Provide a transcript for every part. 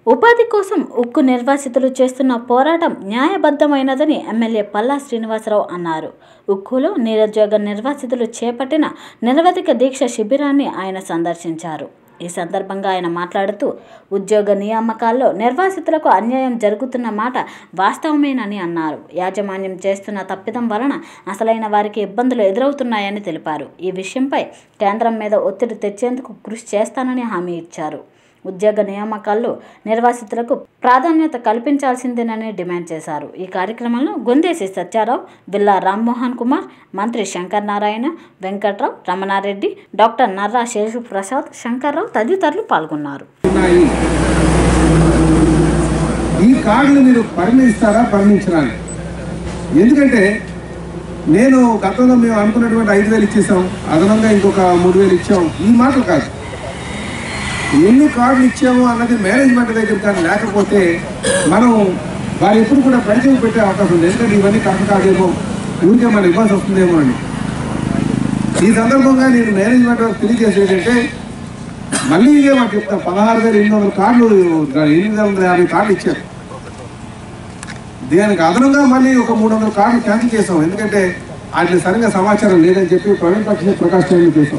ఉపాధి కోసం ఉక్కు నిర్వాసితులు చేస్తున్న పోరాటం న్యాయబద్ధమైనదని ఎమ్మెల్యే పల్లా శ్రీనివాసరావు అన్నారు ఉక్కులో నిరుద్యోగ నిర్వాసితులు చేపట్టిన నిరవధిక దీక్ష శిబిరాన్ని ఆయన సందర్శించారు ఈ సందర్భంగా ఆయన మాట్లాడుతూ ఉద్యోగ నియామకాల్లో నిర్వాసితులకు అన్యాయం జరుగుతున్న మాట వాస్తవమేనని అన్నారు యాజమాన్యం చేస్తున్న తప్పిదం వలన అసలైన వారికి ఇబ్బందులు ఎదురవుతున్నాయని తెలిపారు ఈ విషయంపై కేంద్రం మీద ఒత్తిడి తెచ్చేందుకు కృషి చేస్తానని హామీ ఇచ్చారు ఉద్యోగ నియామకాల్లో నిర్వాసితులకు ప్రాధాన్యత కల్పించాల్సిందేనని డిమాండ్ చేశారు ఈ కార్యక్రమంలో గొందేసి సత్యారావు విల్లా రామ్మోహన్ కుమార్ మంత్రి శంకర్ నారాయణ వెంకట్రావు రమణారెడ్డి డాక్టర్ నర్రా శేషు ప్రసాద్ శంకర్రావు తదితరులు పాల్గొన్నారు ఉన్నాయి ఈ కార్డులు మీరు పరిగణిస్తారా పరిగణించరా అని. ఎందుకంటే నేను గతంలో మేము అనుకున్నటువంటి ఐదు వేలు ఇచ్చేసాం అదనంగా ఇంకొక మూడు వేలు ఇచ్చాం ఈ మాటలు కాదు ఎన్ని కార్డులు ఇచ్చాము అన్నది మేనేజ్మెంట్ దగ్గర కానీ లేకపోతే మనం వారు ఎప్పుడు కూడా పరిచయం పెట్టే అవకాశం ఉంది ఎందుకంటే ఇవన్నీ కరెక్ట్ కాదేమో ఊరికే మనం ఇవ్వాల్సి వస్తుందేమో అని ఈ సందర్భంగా నేను మేనేజ్మెంట్ వారికి తెలియజేసేది ఏంటంటే మళ్ళీ ఇదే మాకు చెప్తాం పదహారు వేల ఎనిమిది వందల కార్డులు ఎనిమిది వందల యాభై కార్డులు ఇచ్చారు దీనికి అదనంగా మళ్ళీ ఒక మూడు వందల కార్డులు క్యాన్సిల్ చేసాం ఎందుకంటే వాటిని సరిగ్గా సమాచారం లేదని చెప్పి ప్రవీణ్ పక్షి ప్రకాష్ చౌదరి చేసాం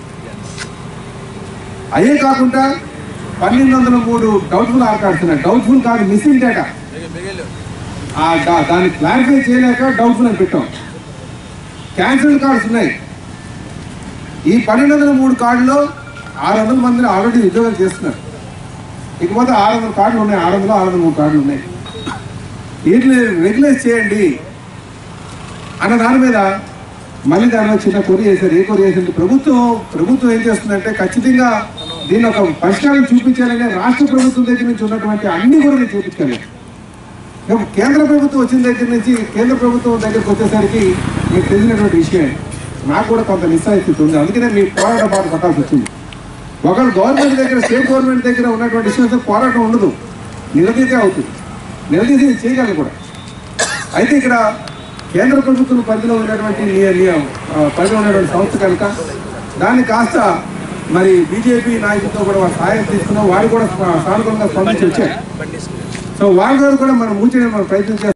అయ్యే కాకుండా పన్నెండు వందల మూడు డౌట్ఫుల్ ఆర్ కార్డ్స్ ఉన్నాయి డౌట్ఫుల్ కార్డు మిస్సింగ్ డేటా ఆ దా- దాన్ని క్లారిఫై చేయలేక డౌట్ఫుల్ అని పెట్టాం క్యాన్సిల్డ్ కార్డ్స్ ఉన్నాయి ఈ పన్నెండు వందల మూడు కార్డులో ఆరు వందల మందిని ఆల్రెడీ ఉద్యోగాలు చేస్తున్నారు ఇకపోతే ఆరు వందల కార్డులు ఉన్నాయి ఆరు వందలు ఆరు వందల మూడు కార్డులు ఉన్నాయి వీటిని రెగ్యులైజ్ చేయండి అన్న దాని మీద మళ్ళీ దానిలో చిన్న కొరి చేశారు ఏ కొరి చేశారు ప్రభుత్వం ప్రభుత్వం ఏం చేస్తుందంటే ఖచ్చితంగా దీన్ని ఒక పరిష్కారం చూపించాలని రాష్ట్ర ప్రభుత్వం దగ్గర నుంచి ఉన్నటువంటి అన్ని కూడా నేను చూపించలేదు ఇక కేంద్ర ప్రభుత్వం వచ్చిన దగ్గర నుంచి కేంద్ర ప్రభుత్వం దగ్గరికి వచ్చేసరికి మీకు తెలిసినటువంటి విషయం నాకు కూడా కొంత నిస్సాయితీ ఉంది అందుకనే మీ పోరాట బాట పట్టాల్సి వచ్చింది ఒకళ్ళు గవర్నమెంట్ దగ్గర స్టేట్ గవర్నమెంట్ దగ్గర ఉన్నటువంటి ఇష్యూస్ పోరాటం ఉండదు నిలదీతే అవుతుంది నిలదీసి చేయగలరు కూడా అయితే ఇక్కడ కేంద్ర ప్రభుత్వం పరిధిలో ఉన్నటువంటి ని- ని- ఆ, పరిధిలో ఉన్నటువంటి సంస్థ కనుక దాన్ని కాస్త మరి బీజేపీ నాయకులతో కూడా వారు సహాయం తీసుకున్నాం వారు కూడా సానుకూలంగా స్పందించి వచ్చారు సో వాళ్ళ ద్వారా కూడా మనం మూచేయడం మనం ప్రయత్నం చేస్తాం